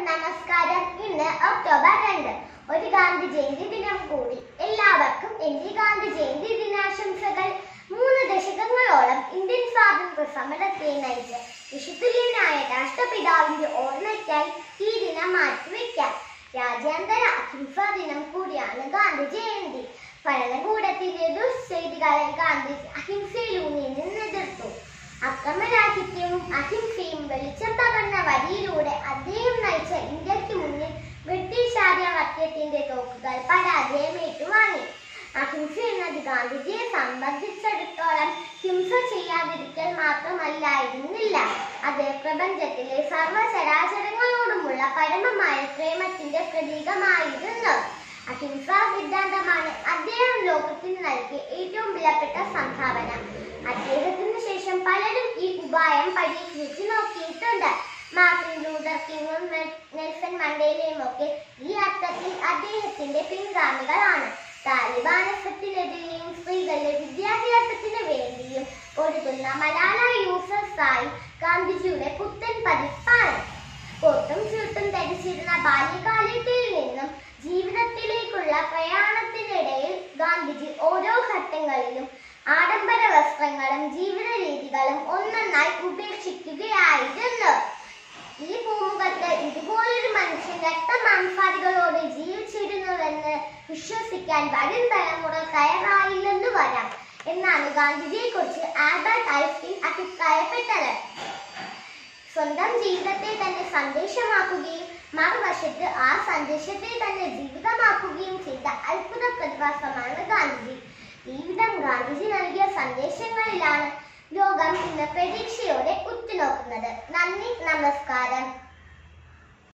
നമസ്കാരം ഇന്ന് ഒക്ടോബർ രണ്ട് ഒരു ഗാന്ധി ജയന്തി ദിനം കൂടി എല്ലാവർക്കും എന്റെ ഗാന്ധി ജയന്തി ദിനാശംസകൾ മൂന്ന് ദശകങ്ങളോളം ഇന്ത്യൻ സ്വാതന്ത്ര്യ സമരത്തെ നയിച്ച് വിശുദ്ധുല്യനായ രാഷ്ട്രപിതാവിന്റെ ഓർമ്മയ്ക്കായി ഈ ദിനം മാറ്റിവെക്കാം രാജ്യാന്തര അഹിംസാ ദിനം കൂടിയാണ് ഗാന്ധി ജയന്തി ഭരണകൂടത്തിന്റെ ദുഷ്ചെയ്തികളെ ഗാന്ധി അഹിംസയിലൂന്നി നിന്നെതിർത്തു അക്രമരാഹിത്യവും അഹിംസയും വെളിച്ചം പകർന്ന വരിയിലൂടെ അദ്ദേഹം നയിച്ച ഇന്ത്യക്ക് മുന്നിൽ ബ്രിട്ടീഷ് ആധിപത്യത്തിന്റെ തോക്കുകൾ പരാജയം ഏറ്റുവാങ്ങി അഹിംസ എന്നത് ഗാന്ധിജിയെ സംബന്ധിച്ചിടത്തോളം ഹിംസ ചെയ്യാതിരിക്കൽ മാത്രമല്ലായിരുന്നില്ല അത് പ്രപഞ്ചത്തിലെ സർവ്വചരാചരങ്ങളോടുമുള്ള പരമമായ പ്രേമത്തിന്റെ പ്രതീകമായിരുന്നു അഹിംസാ സിദ്ധാന്തമാണ് അദ്ദേഹം ലോകത്തിന് നൽകിയ ഏറ്റവും വിലപ്പെട്ട സംഭാവന അദ്ദേഹത്തിന് ശേഷം പലരും ഈ ഉപായം പരീക്ഷിച്ചു നോക്കിയിട്ടുണ്ട് മാർട്ടിൻ ലൂതർ കിങ്ങും നെ- നെൽസൺ മണ്ടേലയും ഒക്കെ ഈ അർത്ഥത്തിൽ അദ്ദേഹത്തിന്റെ പിൻഗാമികളാണ് താലിബാനസത്തിനെതിരെയും സ്ത്രീകളുടെ വിദ്യാഭ്യാസത്തിന് വേണ്ടിയും പൊരുതുന്ന മലാല യൂസഫ്സായി ഗാന്ധിജിയുടെ പുത്തൻ പതിപ്പാണ് കോട്ടും ചൂട്ടും ധരിച്ചിരുന്ന ബാല്യകാലത്തിൽ നിന്നും ജീവിതത്തിലേക്കുള്ള പ്രയാണത്തിനിടയിൽ ഗാന്ധിജി ഓരോ ഘട്ടങ്ങളിലും ആഡംബര വസ്ത്രങ്ങളും ജീവിത രീതികളും ഒന്നൊന്നായി ഉപേക്ഷിക്കുകയായിരുന്നു ഈ ഭൂമുഖത്ത് ഇതുപോലൊരു മനുഷ്യൻ രക്തമാംസാദികളോട് ജീവിച്ചിരുന്നുവെന്ന് വിശ്വസിക്കാൻ വരും തലമുറ തയ്യാറായില്ലെന്ന് വരാം എന്നാണ് ഗാന്ധിജിയെ കുറിച്ച് ആൽബർട്ട് ഐൻസ്റ്റീൻ അഭിപ്രായപ്പെട്ടത് സ്വന്തം ജീവിതത്തെ തന്നെ സന്ദേശമാക്കുകയും മറുവശത്ത് ആ സന്ദേശത്തെ തന്നെ ജീവിതമാക്കുകയും ചെയ്ത അത്ഭുത പ്രതിഭാസമാണ് ഗാന്ധിജി ഈ വിധം ഗാന്ധിജി നൽകിയ സന്ദേശങ്ങളിലാണ് ലോകം ഇന്ന് പ്രതീക്ഷയോടെ ഉറ്റുനോക്കുന്നത് നന്ദി നമസ്കാരം